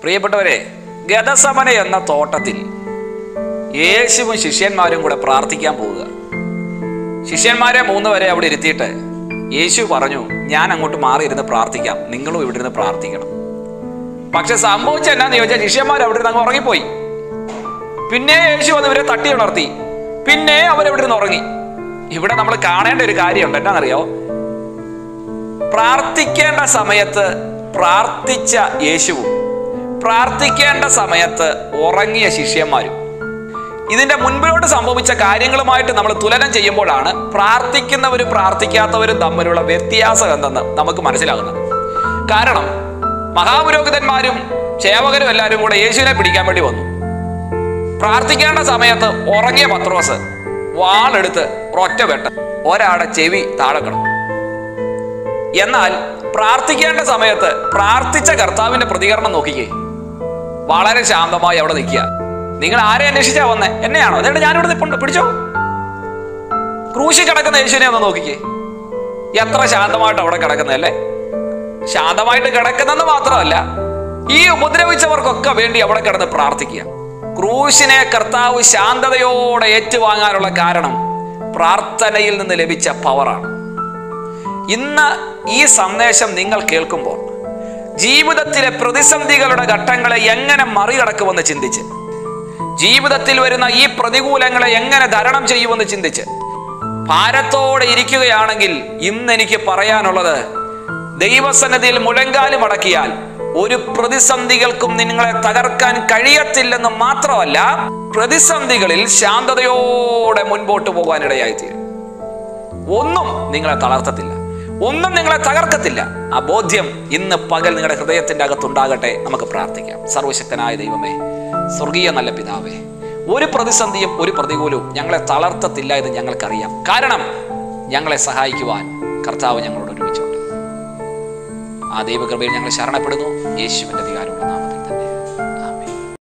പ്രിയപ്പെട്ടവരെ ഗതസമന എന്ന തോട്ടത്തിൽ യേശുവും ശിഷ്യന്മാരും കൂടെ പ്രാർത്ഥിക്കാൻ പോവുക ശിഷ്യന്മാരെ മൂന്ന് വരെ അവിടെ ഇരുത്തിയിട്ട് യേശു പറഞ്ഞു ഞാൻ അങ്ങോട്ട് മാറിയിരുന്ന് പ്രാർത്ഥിക്കാം നിങ്ങളും ഇവിടെ ഇരുന്ന് പ്രാർത്ഥിക്കണം പക്ഷെ സംഭവിച്ച എന്നാന്ന് ചോദിച്ചാൽ ശിഷ്യന്മാർ അവിടെ ഇരുന്ന് അങ്ങ് ഉറങ്ങിപ്പോയി പിന്നെ യേശു വന്ന് ഇവരെ തട്ടി ഉണർത്തി പിന്നെ അവരെവിടെ നിന്ന് ഉറങ്ങി ഇവിടെ നമ്മൾ കാണേണ്ട ഒരു കാര്യമുണ്ട് എന്നാണെന്നറിയോ പ്രാർത്ഥിക്കേണ്ട സമയത്ത് പ്രാർത്ഥിച്ച യേശുവും പ്രാർത്ഥിക്കേണ്ട സമയത്ത് ഉറങ്ങിയ ശിഷ്യന്മാരും ഇതിന്റെ മുൻപിലോട്ട് സംഭവിച്ച കാര്യങ്ങളുമായിട്ട് നമ്മൾ തുലനം ചെയ്യുമ്പോഴാണ് പ്രാർത്ഥിക്കുന്നവരും പ്രാർത്ഥിക്കാത്തവരും തമ്മിലുള്ള വ്യത്യാസം എന്തെന്ന് നമുക്ക് മനസ്സിലാകുന്നത് കാരണം മഹാപുരോഹിതന്മാരും സേവകരും എല്ലാവരും കൂടെ യേശുവിനെ പിടിക്കാൻ വേണ്ടി വന്നു പ്രാർത്ഥിക്കേണ്ട സമയത്ത് ഉറങ്ങിയ പത്രോസ് വാളെടുത്ത് ഒറ്റ വെട്ട് ഒരാടെ ചെവി താഴെ കിടന്നു എന്നാൽ പ്രാർത്ഥിക്കേണ്ട സമയത്ത് പ്രാർത്ഥിച്ച കർത്താവിന്റെ പ്രതികരണം നോക്കിക്കേ വളരെ ശാന്തമായി അവിടെ നിൽക്കുക നിങ്ങൾ ആരെ അന്വേഷിച്ചാ വന്നേ എന്നെയാണോ എന്നിട്ട് ഞാനിവിടെ നിൽപ്പുണ്ട് പിടിച്ചോ ക്രൂശി കിടക്കുന്ന യേശുവിനെ ഒന്ന് നോക്കിക്കേ എത്ര ശാന്തമായിട്ട് അവിടെ കിടക്കുന്നതല്ലേ ശാന്തമായിട്ട് കിടക്കുന്നെന്ന് മാത്രമല്ല ഈ ഉപദ്രവിച്ചവർക്കൊക്കെ വേണ്ടി അവിടെ കിടന്ന് പ്രാർത്ഥിക്കുക ക്രൂശിനെ കർത്താവ് ശാന്തതയോടെ ഏറ്റുവാങ്ങാനുള്ള കാരണം പ്രാർത്ഥനയിൽ നിന്ന് ലഭിച്ച പവറാണ് ഇന്ന് ഈ സന്ദേശം നിങ്ങൾ കേൾക്കുമ്പോൾ ജീവിതത്തിലെ പ്രതിസന്ധികളുടെ ഘട്ടങ്ങളെ എങ്ങനെ മറികടക്കുമെന്ന് ചിന്തിച്ച് ജീവിതത്തിൽ വരുന്ന ഈ പ്രതികൂലങ്ങളെ എങ്ങനെ തരണം ചെയ്യുമെന്ന് ചിന്തിച്ച് ഭാരത്തോടെ ഇരിക്കുകയാണെങ്കിൽ ഇന്ന് എനിക്ക് പറയാനുള്ളത് ദൈവസന്നതിയിൽ മുഴങ്കാല് മടക്കിയാൽ ഒരു പ്രതിസന്ധികൾക്കും നിങ്ങളെ തകർക്കാൻ കഴിയത്തില്ലെന്ന് മാത്രമല്ല പ്രതിസന്ധികളിൽ ശാന്തതയോടെ മുൻപോട്ട് പോകാനിടയായിത്തീരും ഒന്നും നിങ്ങളെ തളർത്തത്തില്ല ഒന്നും നിങ്ങളെ തകർക്കത്തില്ല ആ ബോധ്യം ഇന്ന് പകൽ നിങ്ങളുടെ ഹൃദയത്തിന്റെ അകത്തുണ്ടാകട്ടെ നമുക്ക് പ്രാർത്ഥിക്കാം സർവശക്തനായ ദൈവമേ സ്വർഗീയ നല്ല പിതാവേ ഒരു പ്രതിസന്ധിയും ഒരു പ്രതികൂലവും ഞങ്ങളെ തളർത്തത്തില്ല എന്ന് ഞങ്ങൾക്കറിയാം കാരണം ഞങ്ങളെ സഹായിക്കുവാൻ കർത്താവ് ഞങ്ങളോട് ഒരുമിച്ചുണ്ട് ആ ദൈവകൃപയിൽ ഞങ്ങൾ ശരണപ്പെടുന്നു യേശുവിന്റെ അധികാരമുള്ള നാമത്തിൽ തന്നെ